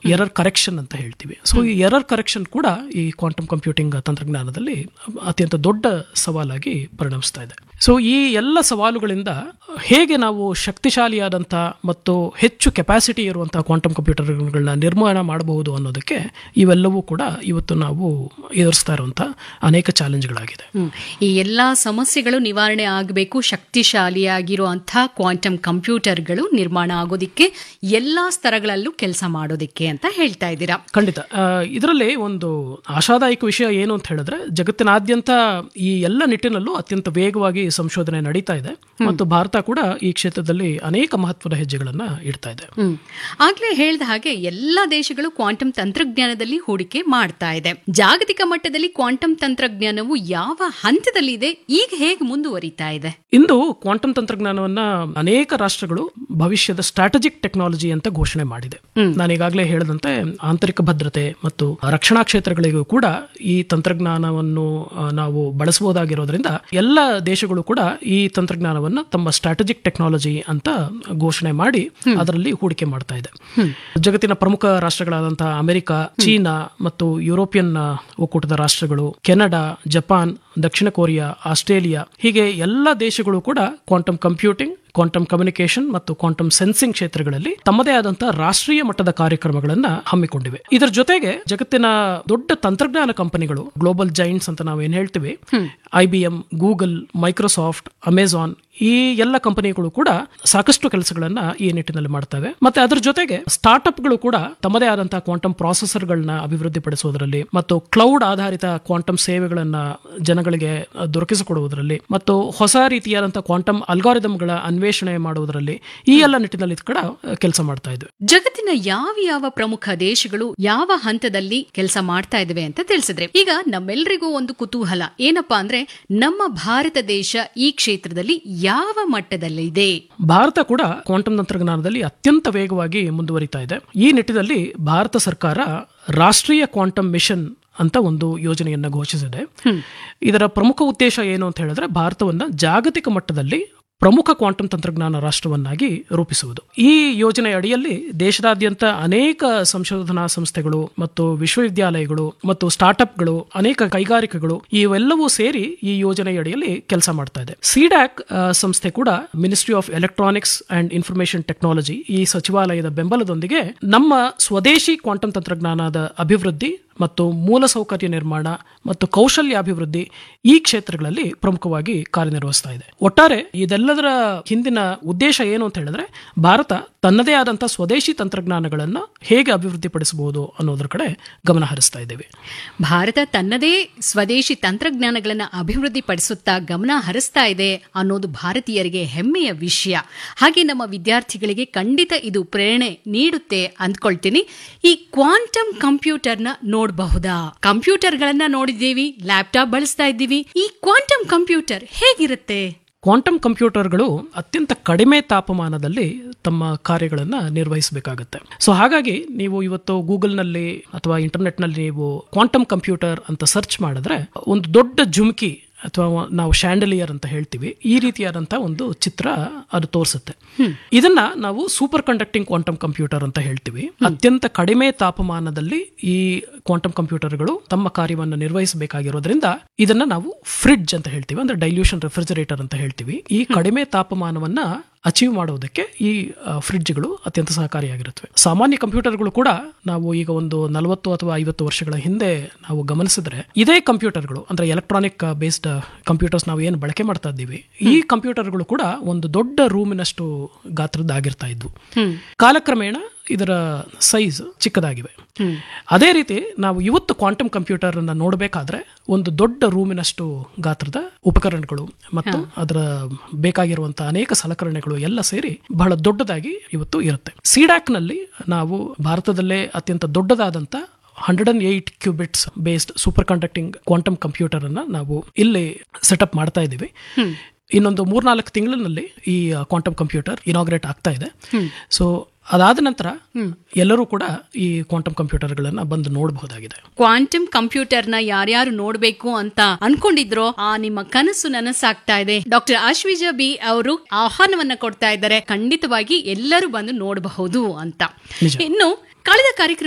Error correction ಅಂತ ಹೇಳ್ತೀವಿ so ಈ ಎರರ್ ಕರೆಕ್ಷನ್ ಕೂಡ ಈ ಕ್ವಾಂಟಮ್ ಕಂಪ್ಯೂಟಿಂಗ್ ತಂತ್ರಜ್ಞಾನದಲ್ಲಿ ಅತ್ಯಂತ ದೊಡ್ಡ ಸವಾಲಾಗಿ ಪರಿಣಮಿಸ್ತಾ ಇದೆ ಸೊ ಈ ಎಲ್ಲ ಸವಾಲುಗಳಿಂದ ಹೇಗೆ ನಾವು ಶಕ್ತಿಶಾಲಿಯಾದಂಥ ಮತ್ತು ಹೆಚ್ಚು ಕೆಪಾಸಿಟಿ ಇರುವಂತಹ ಕ್ವಾಂಟಮ್ ಕಂಪ್ಯೂಟರ್ಗಳನ್ನ ನಿರ್ಮಾಣ ಮಾಡಬಹುದು ಅನ್ನೋದಕ್ಕೆ ಇವೆಲ್ಲವೂ ಕೂಡ ಇವತ್ತು ನಾವು ಎದುರಿಸ್ತಾ ಇರುವಂತಹ ಅನೇಕ ಚಾಲೆಂಜ್ಗಳಾಗಿದೆ ಹ್ಮ್. ಈ ಎಲ್ಲಾ ಸಮಸ್ಯೆಗಳು ನಿವಾರಣೆ ಆಗಬೇಕು ಶಕ್ತಿಶಾಲಿಯಾಗಿರುವಂತಹ ಕ್ವಾಂಟಮ್ ಕಂಪ್ಯೂಟರ್ಗಳು ನಿರ್ಮಾಣ ಆಗೋದಿಕ್ಕೆ ಎಲ್ಲಾ ಸ್ತರಗಳಲ್ಲೂ ಕೆಲಸ ಮಾಡೋದಿಕ್ಕೆ ಅಂತ ಹೇಳ್ತಾ ಇದ್ದೀರಾ ಖಂಡಿತ ಇದರಲ್ಲಿ ಒಂದು ಆಶಾದಾಯಕ ವಿಷಯ ಏನು ಅಂತ ಹೇಳಿದ್ರೆ ಜಗತ್ತಿನಾದ್ಯಂತ ಈ ಎಲ್ಲ ನಿಟ್ಟಿನಲ್ಲೂ ಅತ್ಯಂತ ವೇಗವಾಗಿ ಸಂಶೋಧನೆ ನಡೀತಾ ಇದೆ ಮತ್ತು ಭಾರತ ಕೂಡ ಈ ಕ್ಷೇತ್ರದಲ್ಲಿ ಅನೇಕ ಮಹತ್ವದ ಹೆಜ್ಜೆಗಳನ್ನ ಇಡ್ತಾ ಇದೆ ಹ್ಮ್ ಆಗ್ಲೇ ಹೇಳ್ದ ಹಾಗೆ ಎಲ್ಲಾ ದೇಶಗಳು ಕ್ವಾಂಟಮ್ ತಂತ್ರಜ್ಞಾನದಲ್ಲಿ ಹೂಡಿಕೆ ಮಾಡ್ತಾ ಇದೆ ಜಾಗತಿಕ ಮಟ್ಟದಲ್ಲಿ ಕ್ವಾಂಟಮ್ ತಂತ್ರಜ್ಞಾನವು ಯಾವ ಹಂತದಲ್ಲಿ ಇದೆ ಈಗ ಹೇಗೆ ಮುಂದುವರಿತಾ ಇದೆ ಇಂದು ಕ್ವಾಂಟಮ್ ತಂತ್ರಜ್ಞಾನವನ್ನ ಅನೇಕ ರಾಷ್ಟ್ರಗಳು ಭವಿಷ್ಯದ ಸ್ಟ್ರಾಟಜಿಕ್ ಟೆಕ್ನಾಲಜಿ ಅಂತ ಘೋಷಣೆ ಮಾಡಿದೆ ನಾನು ಈಗಾಗಲೇ ಹೇಳಿದಂತೆ ಆಂತರಿಕ ಭದ್ರತೆ ಮತ್ತು ರಕ್ಷಣಾ ಕ್ಷೇತ್ರಗಳಿಗೂ ಕೂಡ ಈ ತಂತ್ರಜ್ಞಾನವನ್ನು ಆ, ನಾವು ಬಳಸಬಹುದಾಗಿರೋದ್ರಿಂದ ಎಲ್ಲ ದೇಶಗಳು ಕೂಡ ಈ ತಂತ್ರಜ್ಞಾನವನ್ನ ತಮ್ಮ ಸ್ಟ್ರಾಟಜಿಕ್ ಟೆಕ್ನಾಲಜಿ ಅಂತ ಘೋಷಣೆ ಮಾಡಿ ಅದರಲ್ಲಿ ಹೂಡಿಕೆ ಮಾಡ್ತಾ ಇದೆ ಜಗತ್ತಿನ ಪ್ರಮುಖ ರಾಷ್ಟ್ರಗಳಾದಂತಹ ಅಮೆರಿಕ ಚೀನಾ ಮತ್ತು ಯುರೋಪಿಯನ್ ಆ, ಒಕ್ಕೂಟದ ರಾಷ್ಟ್ರಗಳು ಕೆನಡಾ ಜಪಾನ್ ದಕ್ಷಿಣ ಕೊರಿಯಾ ಆಸ್ಟ್ರೇಲಿಯಾ ಹೀಗೆ ಎಲ್ಲ ದೇಶಗಳು ಕೂಡ ಕ್ವಾಂಟಮ್ ಕಂಪ್ಯೂಟಿಂಗ್ ಕ್ವಾಂಟಮ್ ಕಮ್ಯುನಿಕೇಶನ್ ಮತ್ತು ಕ್ವಾಂಟಮ್ ಸೆನ್ಸಿಂಗ್ ಕ್ಷೇತ್ರಗಳಲ್ಲಿ ತಮ್ಮದೇ ಆದಂತಹ ರಾಷ್ಟ್ರೀಯ ಮಟ್ಟದ ಕಾರ್ಯಕ್ರಮಗಳನ್ನ ಹಮ್ಮಿಕೊಂಡಿವೆ ಇದರ ಜೊತೆಗೆ ಜಗತ್ತಿನ ದೊಡ್ಡ ತಂತ್ರಜ್ಞಾನ ಕಂಪನಿಗಳು ಗ್ಲೋಬಲ್ ಜೈಂಟ್ಸ್ ಅಂತ ನಾವು ಏನ್ ಹೇಳ್ತೀವಿ ಐಬಿಎಂ ಗೂಗಲ್ ಮೈಕ್ರೋಸಾಫ್ಟ್ ಅಮೆಜಾನ್ ಈ ಎಲ್ಲ ಕಂಪನಿಗಳು ಕೂಡ ಸಾಕಷ್ಟು ಕೆಲಸಗಳನ್ನ ಈ ನಿಟ್ಟಿನಲ್ಲಿ ಮಾಡ್ತವೆ ಮತ್ತೆ ಅದರ ಜೊತೆಗೆ ಸ್ಟಾರ್ಟ್ಅಪ್ಗಳು ಕೂಡ ತಮ್ಮದೇ ಆದಂತಹ ಕ್ವಾಂಟಮ್ ಪ್ರಾಸೆಸರ್ಗಳನ್ನ ಅಭಿವೃದ್ಧಿಪಡಿಸುವುದರಲ್ಲಿ ಮತ್ತು ಕ್ಲೌಡ್ ಆಧಾರಿತ ಕ್ವಾಂಟಮ್ ಸೇವೆಗಳನ್ನ ಜನಗಳಿಗೆ ದೊರಕಿಸಿಕೊಡುವುದರಲ್ಲಿ ಮತ್ತು ಹೊಸ ರೀತಿಯಾದಂತಹ ಕ್ವಾಂಟಮ್ ಅಲ್ಗಾರಿದಮ್ಗಳ ಅನ್ವೇಷಣೆ ಮಾಡುವುದರಲ್ಲಿ ಈ ಎಲ್ಲ ನಿಟ್ಟಿನಲ್ಲಿ ಕೂಡ ಕೆಲಸ ಮಾಡ್ತಾ ಇದ್ವಿ ಜಗತ್ತಿನ ಯಾವ ಯಾವ ಪ್ರಮುಖ ದೇಶಗಳು ಯಾವ ಹಂತದಲ್ಲಿ ಕೆಲಸ ಮಾಡ್ತಾ ಇದಾವೆ ಅಂತ ತಿಳಿಸಿದ್ರೆ ಈಗ ನಮ್ಮೆಲ್ಲರಿಗೂ ಒಂದು ಕುತೂಹಲ ಏನಪ್ಪಾ ಅಂದ್ರೆ ನಮ್ಮ ಭಾರತ ದೇಶ ಈ ಕ್ಷೇತ್ರದಲ್ಲಿ ಯಾವ ಮಟ್ಟದಲ್ಲಿದೆ ಭಾರತ ಕೂಡ ಕ್ವಾಂಟಮ್ ತಂತ್ರಜ್ಞಾನದಲ್ಲಿ ಅತ್ಯಂತ ವೇಗವಾಗಿ ಮುಂದುವರಿತಾ ಇದೆ ಈ ನಿಟ್ಟಿನಲ್ಲಿ ಭಾರತ ಸರ್ಕಾರ ರಾಷ್ಟ್ರೀಯ ಕ್ವಾಂಟಮ್ ಮಿಷನ್ ಅಂತ ಒಂದು ಯೋಜನೆಯನ್ನ ಘೋಷಿಸಿದೆ ಇದರ ಪ್ರಮುಖ ಉದ್ದೇಶ ಏನು ಅಂತ ಹೇಳಿದ್ರೆ ಭಾರತವನ್ನ ಜಾಗತಿಕ ಮಟ್ಟದಲ್ಲಿ ಪ್ರಮುಖ ಕ್ವಾಂಟಮ್ ತಂತ್ರಜ್ಞಾನ ರಾಷ್ಟ್ರವನ್ನಾಗಿ ರೂಪಿಸುವುದು ಈ ಯೋಜನೆ ಅಡಿಯಲ್ಲಿ ದೇಶದಾದ್ಯಂತ ಅನೇಕ ಸಂಶೋಧನಾ ಸಂಸ್ಥೆಗಳು ಮತ್ತು ವಿಶ್ವವಿದ್ಯಾಲಯಗಳು ಮತ್ತು ಸ್ಟಾರ್ಟ್ಅಪ್ಗಳು ಅನೇಕ ಕೈಗಾರಿಕೆಗಳು ಇವೆಲ್ಲವೂ ಸೇರಿ ಈ ಯೋಜನೆಯ ಅಡಿಯಲ್ಲಿ ಕೆಲಸ ಮಾಡ್ತಾ ಇದೆ ಸಿಡ್ಯಾಕ್ ಸಂಸ್ಥೆ ಕೂಡ ministry of electronics and information technology ಈ ಸಚಿವಾಲಯದ ಬೆಂಬಲದೊಂದಿಗೆ ನಮ್ಮ ಸ್ವದೇಶಿ ಕ್ವಾಂಟಮ್ ತಂತ್ರಜ್ಞಾನದ ಅಭಿವೃದ್ಧಿ ಮತ್ತು ಮೂಲಸೌಕರ್ಯ ನಿರ್ಮಾಣ ಮತ್ತು ಕೌಶಲ್ಯಾಭಿವೃದ್ಧಿ ಈ ಕ್ಷೇತ್ರಗಳಲ್ಲಿ ಪ್ರಮುಖವಾಗಿ ಕಾರ್ಯನಿರ್ವಹಿಸ್ತಾ ಇದೆ ಒಟ್ಟಾರೆ ಇದೆಲ್ಲದರ ಹಿಂದಿನ ಉದ್ದೇಶ ಏನು ಅಂತ ಹೇಳಿದ್ರೆ ಭಾರತ ತನ್ನದೇ ಆದಂತಹ ಸ್ವದೇಶಿ ತಂತ್ರಜ್ಞಾನಗಳನ್ನ ಹೇಗೆ ಅಭಿವೃದ್ಧಿಪಡಿಸಬಹುದು ಅನ್ನೋದ್ರ ಕಡೆ ಗಮನ ಹರಿಸ್ತಾ ಇದ್ದೇವೆ ಭಾರತ ತನ್ನದೇ ಸ್ವದೇಶಿ ತಂತ್ರಜ್ಞಾನಗಳನ್ನ ಅಭಿವೃದ್ಧಿ ಪಡಿಸುತ್ತಾ ಗಮನ ಹರಿಸ್ತಾ ಇದೆ ಅನ್ನೋದು ಭಾರತೀಯರಿಗೆ ಹೆಮ್ಮೆಯ ವಿಷಯ ಹಾಗೆ ನಮ್ಮ ವಿದ್ಯಾರ್ಥಿಗಳಿಗೆ ಖಂಡಿತ ಇದು ಪ್ರೇರಣೆ ನೀಡುತ್ತೆ ಅಂದ್ಕೊಳ್ತೀನಿ ಈ ಕ್ವಾಂಟಮ್ ಕಂಪ್ಯೂಟರ್ನ ನೋಡಬಹುದಾ ಕಂಪ್ಯೂಟರ್ಗಳನ್ನ ನೋಡಿದ್ದೀವಿ ಲ್ಯಾಪ್ಟಾಪ್ ಬಳಸ್ತಾ ಇದ್ದೀವಿ ಈ ಕ್ವಾಂಟಮ್ ಕಂಪ್ಯೂಟರ್ ಹೇಗಿರುತ್ತೆ ಕ್ವಾಂಟಮ್ ಕಂಪ್ಯೂಟರ್ಗಳು ಅತ್ಯಂತ ಕಡಿಮೆ ತಾಪಮಾನದಲ್ಲಿ ತಮ್ಮ ಕಾರ್ಯಗಳನ್ನ ನಿರ್ವಹಿಸಬೇಕಾಗುತ್ತೆ ಸೊ ಹಾಗಾಗಿ ನೀವು ಇವತ್ತು ಗೂಗಲ್ನಲ್ಲಿ ಅಥವಾ ಇಂಟರ್ನೆಟ್ನಲ್ಲಿ ನೀವು ಕ್ವಾಂಟಮ್ ಕಂಪ್ಯೂಟರ್ ಅಂತ ಸರ್ಚ್ ಮಾಡಿದ್ರೆ ಒಂದು ದೊಡ್ಡ ಜುಮ್ಕಿ ಅಥವಾ ನಾವು ಶಾಂಡಲಿಯರ್ ಅಂತ ಹೇಳ್ತೀವಿ ಈ ರೀತಿಯಾದಂತಹ ಒಂದು ಚಿತ್ರ ಅದು ತೋರಿಸುತ್ತೆ ಇದನ್ನ ನಾವು ಸೂಪರ್ ಕಂಡಕ್ಟಿಂಗ್ ಕ್ವಾಂಟಮ್ ಕಂಪ್ಯೂಟರ್ ಅಂತ ಹೇಳ್ತೀವಿ ಅತ್ಯಂತ ಕಡಿಮೆ ತಾಪಮಾನದಲ್ಲಿ ಈ ಕ್ವಾಂಟಮ್ ಕಂಪ್ಯೂಟರ್ಗಳು ತಮ್ಮ ಕಾರ್ಯವನ್ನು ನಿರ್ವಹಿಸಬೇಕಾಗಿರೋದ್ರಿಂದ ಇದನ್ನ ನಾವು ಫ್ರಿಡ್ಜ್ ಅಂತ ಹೇಳ್ತೀವಿ ಅಂದ್ರೆ ಡೈಲ್ಯೂಷನ್ ರೆಫ್ರಿಜರೇಟರ್ ಅಂತ ಹೇಳ್ತೀವಿ ಈ ಕಡಿಮೆ ತಾಪಮಾನವನ್ನ ಅಚೀವ್ ಮಾಡುವುದಕ್ಕೆ ಈ ಆ, ಫ್ರಿಡ್ಜ್ಗಳು ಅತ್ಯಂತ ಸಹಕಾರಿಯಾಗಿರುತ್ತವೆ ಸಾಮಾನ್ಯ ಕಂಪ್ಯೂಟರ್ಗಳು ಕೂಡ ನಾವು ಈಗ ಒಂದು ನಲವತ್ತು ಅಥವಾ ಐವತ್ತು ವರ್ಷಗಳ ಹಿಂದೆ ನಾವು ಗಮನಿಸಿದ್ರೆ ಇದೇ ಕಂಪ್ಯೂಟರ್ಗಳು ಅಂದ್ರೆ ಎಲೆಕ್ಟ್ರಾನಿಕ್ ಬೇಸ್ಡ್ ಕಂಪ್ಯೂಟರ್ಸ್ ನಾವು ಏನು ಬಳಕೆ ಮಾಡ್ತಾ ಇದ್ದೀವಿ ಈ ಕಂಪ್ಯೂಟರ್ಗಳು ಕೂಡ ಒಂದು ದೊಡ್ಡ ರೂಮಿನಷ್ಟು ಗಾತ್ರದ್ದಾಗಿರ್ತಾ ಇದ್ವು ಕಾಲಕ್ರಮೇಣ ಇದರ ಸೈಜ್ ಚಿಕ್ಕದಾಗಿವೆ ಅದೇ ರೀತಿ ನಾವು ಇವತ್ತು ಕ್ವಾಂಟಮ್ ಕಂಪ್ಯೂಟರ್ ಅನ್ನ ನೋಡಬೇಕಾದ್ರೆ ಒಂದು ದೊಡ್ಡ ರೂಮಿನಷ್ಟು ಗಾತ್ರದ ಉಪಕರಣಗಳು ಮತ್ತು ಅದರ ಬೇಕಾಗಿರುವಂತಹ ಅನೇಕ ಸಲಕರಣೆಗಳು ಎಲ್ಲ ಸೇರಿ ಬಹಳ ದೊಡ್ಡದಾಗಿ ಇವತ್ತು ಇರುತ್ತೆ ಸಿಡಾಕ್ ನಲ್ಲಿ ನಾವು ಭಾರತದಲ್ಲೇ ಅತ್ಯಂತ ದೊಡ್ಡದಾದಂತ hundred and eight qubits based superconducting quantum computer ಅನ್ನ ನಾವು ಇಲ್ಲಿ ಸೆಟಪ್ ಮಾಡ್ತಾ ಇದ್ದೀವಿ ಇನ್ನೊಂದು ಮೂರ್ನಾಲ್ಕು ತಿಂಗಳಿನಲ್ಲಿ ಈ ಕ್ವಾಂಟಮ್ ಕಂಪ್ಯೂಟರ್ ಇನಾಗ್ರೇಟ್ ಆಗ್ತಾ ಇದೆ ಸೊ ಅದಾದ ನಂತರ ಎಲ್ಲರೂ ಕೂಡ ಈ ಕ್ವಾಂಟಮ್ ಕಂಪ್ಯೂಟರ್ಗಳನ್ನ ಬಂದು ನೋಡಬಹುದಾಗಿದೆ ಕ್ವಾಂಟಮ್ ಕಂಪ್ಯೂಟರ್ನ ಯಾರ್ಯಾರು ನೋಡ್ಬೇಕು ಅಂತ ಅನ್ಕೊಂಡಿದ್ರೋ ಆ ನಿಮ್ಮ ಕನಸು ನನಸಾಗ್ತಾ ಇದೆ ಡಾಕ್ಟರ್ ಅಶ್ವಿಜ ಬಿ ಅವರು ಆಹ್ವಾನವನ್ನ ಕೊಡ್ತಾ ಇದ್ದಾರೆ ಖಂಡಿತವಾಗಿ ಎಲ್ಲರೂ ಬಂದು ನೋಡಬಹುದು ಅಂತ ನಿಜ. ಇನ್ನು ಕಳೆದ ಕಾರ್ಯಕ್ರಮ